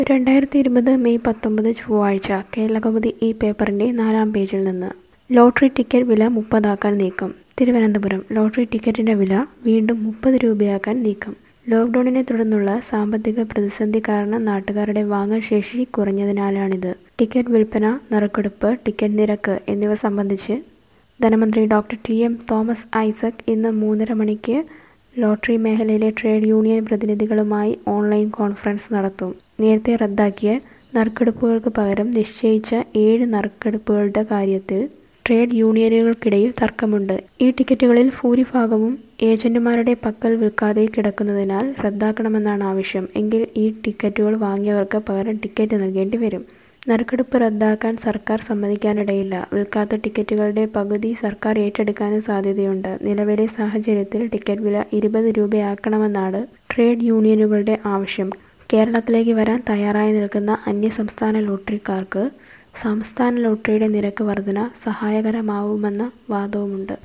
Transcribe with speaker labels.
Speaker 1: രണ്ടായിരത്തി ഇരുപത് മെയ് പത്തൊമ്പത് ചൊവ്വാഴ്ച കേരളകൗമുദി ഈ പേപ്പറിന്റെ നാലാം പേജിൽ നിന്ന് ലോട്ടറി ടിക്കറ്റ് വില മുപ്പതാക്കാൻ നീക്കം തിരുവനന്തപുരം ലോട്ടറി ടിക്കറ്റിന്റെ വില വീണ്ടും മുപ്പത് രൂപയാക്കാൻ നീക്കം ലോക്ക്ഡൌണിനെ തുടർന്നുള്ള സാമ്പത്തിക പ്രതിസന്ധി കാരണം നാട്ടുകാരുടെ വാങ്ങൽ ശേഷി കുറഞ്ഞതിനാലാണിത് ടിക്കറ്റ് വിൽപ്പന നറുക്കെടുപ്പ് ടിക്കറ്റ് നിരക്ക് എന്നിവ സംബന്ധിച്ച് ധനമന്ത്രി doctor T M Thomas Isaac ഇന്ന് മൂന്നര മണിക്ക് ലോട്ടറി മേഖലയിലെ ട്രേഡ് യൂണിയൻ പ്രതിനിധികളുമായി ഓൺലൈൻ കോൺഫറൻസ് നടത്തും നേരത്തെ റദ്ദാക്കിയ നറുക്കെടുപ്പുകൾക്ക് പകരം നിശ്ചയിച്ച ഏഴ് നറുക്കെടുപ്പുകളുടെ കാര്യത്തിൽ ട്രേഡ് യൂണിയനുകൾക്കിടയിൽ തർക്കമുണ്ട് ഈ ടിക്കറ്റുകളിൽ ഭൂരിഭാഗവും ഏജന്റുമാരുടെ പക്കൽ വിൽക്കാതെ കിടക്കുന്നതിനാൽ റദ്ദാക്കണമെന്നാണ് ആവശ്യം എങ്കിൽ ഈ ടിക്കറ്റുകൾ വാങ്ങിയവർക്ക് പകരം ടിക്കറ്റ് നൽകേണ്ടി വരും നറുക്കെടുപ്പ് റദ്ദാക്കാൻ സർക്കാർ സമ്മതിക്കാനിടയില്ല വിൽക്കാത്ത ടിക്കറ്റുകളുടെ പകുതി സർക്കാർ ഏറ്റെടുക്കാനും സാധ്യതയുണ്ട് നിലവിലെ സാഹചര്യത്തിൽ ടിക്കറ്റ് വില ഇരുപത് രൂപയാക്കണമെന്നാണ് ട്രേഡ് യൂണിയനുകളുടെ ആവശ്യം കേരളത്തിലേക്ക് വരാൻ തയ്യാറായി നിൽക്കുന്ന അന്യസംസ്ഥാന ലോട്ടറിക്കാർക്ക് സംസ്ഥാന ലോട്ടറിയുടെ നിരക്ക് വർധന സഹായകരമാവുമെന്ന വാദവുമുണ്ട്